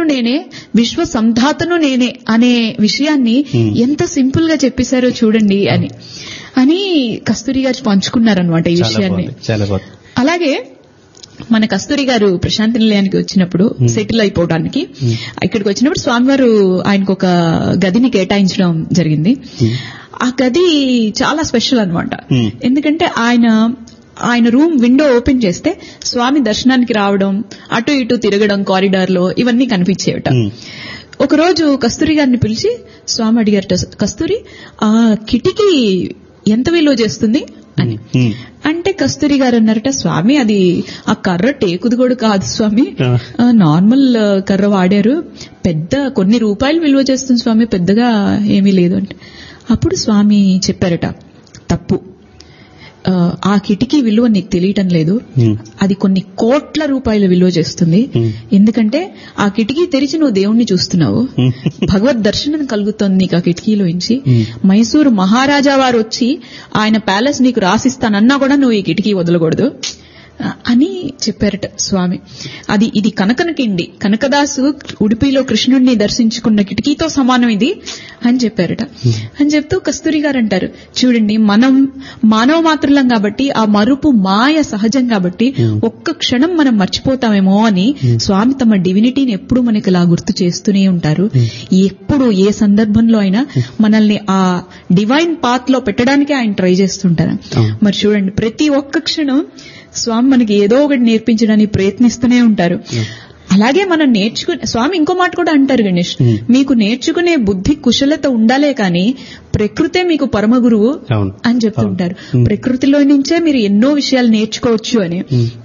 నేనే విశ్వ సంధాతను నేనే అనే విషయాన్ని ఎంత సింపుల్ గా చెప్పేశారో చూడండి అని అని కస్తూరి గారు పంచుకున్నారనమాట ఈ చాలా విషయాన్ని బాగుంది చాలా బాగుంది అలాగే మన కస్తూరి గారు ప్రశాంతి నిలయానికి వచ్చినప్పుడు సెటిల్ అయిపోవడానికి ఇక్కడికి వచ్చినప్పుడు స్వామివారు ఆయనకు ఒక గదిని కేటాయించడం జరిగింది ఆ గది చాలా స్పెషల్ అన్నమాట Hmm. ఎందుకంటే ఆయన ఆయన రూమ్ విండో ఓపెన్ చేస్తే స్వామి దర్శనానికి రావడం అటు ఇటు తిరగడం కారిడార్ లో ఇవన్నీ కనిపించేవట Hmm. ఒకరోజు కస్తూరి గారిని పిలిచి స్వామి అడిగారట కస్తూరి ఆ కిటికీ ఎంత విలువ చేస్తుంది అని Hmm. అంటే కస్తూరి గారు అన్నారట స్వామి అది ఆ కర్ర టేకుది కూడా కాదు స్వామి ఆ. ఆ, నార్మల్ ఆ, కర్ర వాడారు పెద్ద కొన్ని రూపాయలు విలువ చేస్తుంది స్వామి పెద్దగా ఏమీ లేదు అంటే అప్పుడు స్వామి చెప్పారట తప్పు ఆ, ఆ కిటికీ విలువ నీకు తెలియటం లేదు Hmm. అది కొన్ని కోట్ల రూపాయల విలువ చేస్తుంది Hmm. ఎందుకంటే ఆ కిటికీ తెరిచి నువ్వు దేవుణ్ణి చూస్తున్నావు Hmm. భగవద్ దర్శనం కలుగుతోంది నీకు ఆ కిటికీలోంచి Hmm. మైసూరు మహారాజా వారు వచ్చి ఆయన ప్యాలెస్ నీకు రాసిస్తానన్నా కూడా నువ్వు ఈ కిటికీ వదలకూడదు ఆ, అని చెప్పారట స్వామి అది ఇది కనకన కిండి కనకదాసు ఉడిపిలో కృష్ణుడిని దర్శించుకున్న కిటికీతో సమానం ఇది అని చెప్పారట అని చెప్తూ కస్తూరి గారు అంటారు చూడండి మనం మానవ మాత్రులం కాబట్టి ఆ మరుపు మాయ సహజం కాబట్టి ఒక్క క్షణం మనం మర్చిపోతామేమో అని స్వామి తమ డివినిటీని ఎప్పుడు మనకి ఇలా గుర్తు చేస్తూనే ఉంటారు ఎప్పుడు ఏ సందర్భంలో అయినా మనల్ని ఆ డివైన్ పాత్ లో పెట్టడానికి ఆయన ట్రై చేస్తుంటారు మరి చూడండి ప్రతి ఒక్క క్షణం స్వామి మనకి ఏదో ఒకటి నేర్పించడానికి ప్రయత్నిస్తూనే ఉంటారు అలాగే మనం నేర్చుకునే స్వామి ఇంకో మాట కూడా అంటారు గణేష్ మీకు నేర్చుకునే బుద్ధి కుశలత ఉండాలే కానీ ప్రకృతే మీకు పరమ గురువు అవును. అని చెప్తుంటారు ప్రకృతిలో నుంచే మీరు ఎన్నో విషయాలు నేర్చుకోవచ్చు అని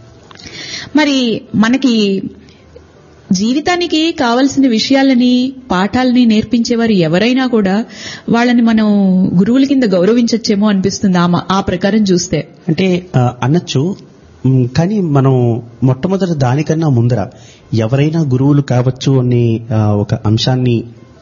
మరి మనకి జీవితానికి కావలసిన విషయాలని పాఠాలని నేర్పించేవారు ఎవరైనా కూడా వాళ్ళని మనం గురువుల కింద గౌరవించచ్చేమో అనిపిస్తుంది ఆ మ- ఆ ప్రకారం చూస్తే అంటే ఆ, అనొచ్చు మ్, కానీ మనం మొట్టమొదటి దానికన్నా ముందర ఎవరైనా గురువులు కావచ్చు అనే ఆ, ఒక అంశాన్ని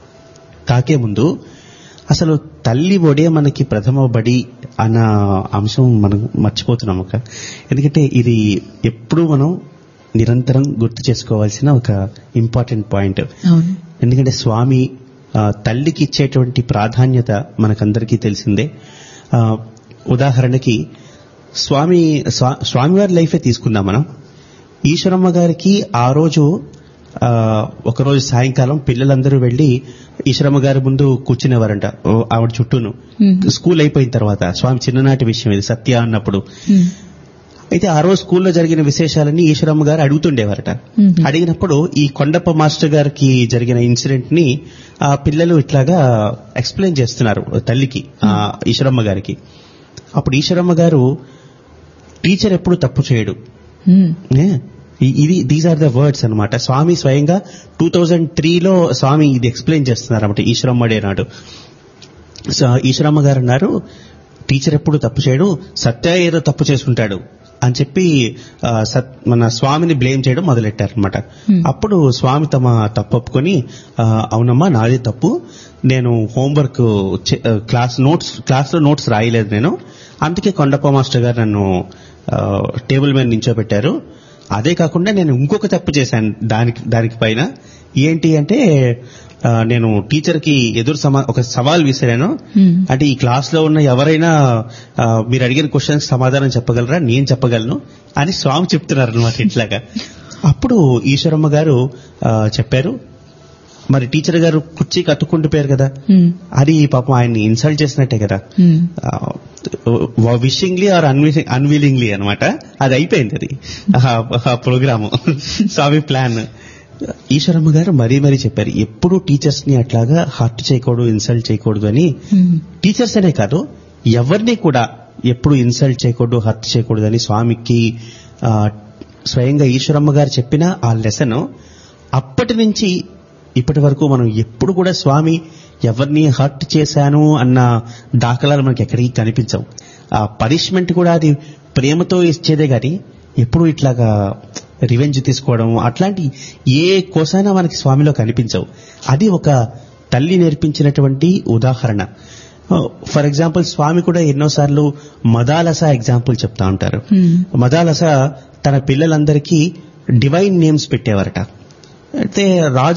తాకే ముందు అసలు తల్లి ఒడే మనకి ప్రథమ బడి అన్న అంశం మనం మర్చిపోతున్నాం ఒక ఎందుకంటే ఇది ఎప్పుడూ మనం నిరంతరం గుర్తు చేసుకోవాల్సిన ఒక ఇంపార్టెంట్ పాయింట్ అవును ఎందుకంటే స్వామి ఆ, తల్లికి ఇచ్చేటువంటి ప్రాధాన్యత మనకందరికీ తెలిసిందే ఆ, ఉదాహరణకి స్వామి స్వా- స్వామివారి లైఫే తీసుకుందాం మనం ఈశ్వరమ్మ గారికి ఆ రోజు ఆ, ఒకరోజు సాయంకాలం పిల్లలందరూ వెళ్లి ఈశ్వరమ్మ గారి ముందు కూర్చునేవారంట ఓ, ఆవిడ చుట్టూను స్కూల్ అయిపోయిన తర్వాత స్వామి చిన్ననాటి విషయం ఇది సత్య అన్నప్పుడు హ్మ్. అయితే ఆ రోజు స్కూల్లో జరిగిన విశేషాలన్నీ ఈశ్వరమ్మ గారు అడుగుతుండేవారట మ్మ్. అడిగినప్పుడు ఈ కొండప్ప మాస్టర్ గారికి జరిగిన ఇన్సిడెంట్ ని ఆ పిల్లలు ఇట్లాగా ఎక్స్ప్లెయిన్ చేస్తున్నారు తల్లికి ఆ ఈశ్వరమ్మ గారికి అప్పుడు ఈశ్వరమ్మ గారు టీచర్ ఎప్పుడు తప్పు చేయడు హ్మ్. ఏ? ఇ- ఇది దీస్ ఆర్ ద వర్డ్స్ అన్నమాట స్వామి స్వయంగా టూ థౌజండ్ త్రీలో స్వామి ఇది ఎక్స్ప్లెయిన్ చేస్తున్నారు అనమాట ఈశ్వరమ్మ డే నాడు సో ఈశ్వరమ్మ గారు అన్నారు టీచర్ ఎప్పుడు తప్పు చేయడు సత్య ఏదో తప్పు చేసుకుంటాడు అని చెప్పి ఆ, సత్ మన స్వామిని బ్లేమ్ చేయడం మొదలెట్టారనమాట అప్పుడు స్వామి తమ తప్పు ఒప్పుకొని ఆ, అవునమ్మా నాది తప్పు నేను హోంవర్క్ చే- ఆ, క్లాస్ నోట్స్ క్లాస్ లో నోట్స్ రాయలేదు నేను అందుకే కొండప్ప మాస్టర్ గారు నన్ను ఆ, టేబుల్ మీద నించోబెట్టారు అదే కాకుండా నేను ఇంకొక తప్పు చేశాను దానికి దానికి పైన ఏంటి అంటే ఆ, నేను టీచర్ కి ఎదురు సమా ఒక సవాల్ విసిరాను హ్మ్. అంటే ఈ క్లాస్ లో ఉన్న ఎవరైనా ఆ, మీరు అడిగిన క్వశ్చన్స్ సమాధానం చెప్పగలరా నేను చెప్పగలను అని స్వామి చెప్తున్నారు అనమాట ఇట్లాగా అప్పుడు ఈశ్వరమ్మ గారు ఆ, చెప్పారు మరి టీచర్ గారు కుర్చీ కట్టుకుంటూ పోయారు కదా హ్మ్. అది పాపం ఆయన్ని ఇన్సల్ట్ చేసినట్టే కదా హ్మ్. విషింగ్లీ ఆర్ అన్విలింగ్లీ అన్నమాట అది అయిపోయింది అది ఆ ప్రోగ్రామ్ స్వామి ప్లాన్ ఈశ్వరమ్మ గారు మరీ మరీ చెప్పారు ఎప్పుడు టీచర్స్ ని అట్లాగా హర్ట్ చేయకూడదు ఇన్సల్ట్ చేయకూడదు అని హ్మ్. టీచర్స్ అనే కాదు ఎవరిని కూడా ఎప్పుడు ఇన్సల్ట్ చేయకూడదు హర్ట్ చేయకూడదు అని స్వామికి ఆ, స్వయంగా ఈశ్వరమ్మ గారు చెప్పిన ఆ లెసన్ అప్పటి నుంచి ఇప్పటి వరకు మనం ఎప్పుడు కూడా స్వామి ఎవరిని హర్ట్ చేశాను అన్న దాఖలాలు మనకి ఎక్కడికి కనిపించవు ఆ పనిష్మెంట్ కూడా అది ప్రేమతో ఇచ్చేదే గాని ఎప్పుడు ఇట్లాగా రివెంజ్ తీసుకోవడం అట్లాంటి ఏ కోసైనా మనకి స్వామిలో కనిపించవు అది ఒక తల్లి నేర్పించినటువంటి ఉదాహరణ ఫర్ ఎగ్జాంపుల్ స్వామి కూడా ఎన్నోసార్లు మదాలస ఎగ్జాంపుల్ చెప్తా ఉంటారు హ్మ్. మదాలస తన పిల్లలందరికీ డివైన్ నేమ్స్ పెట్టేవారట అయితే రాజు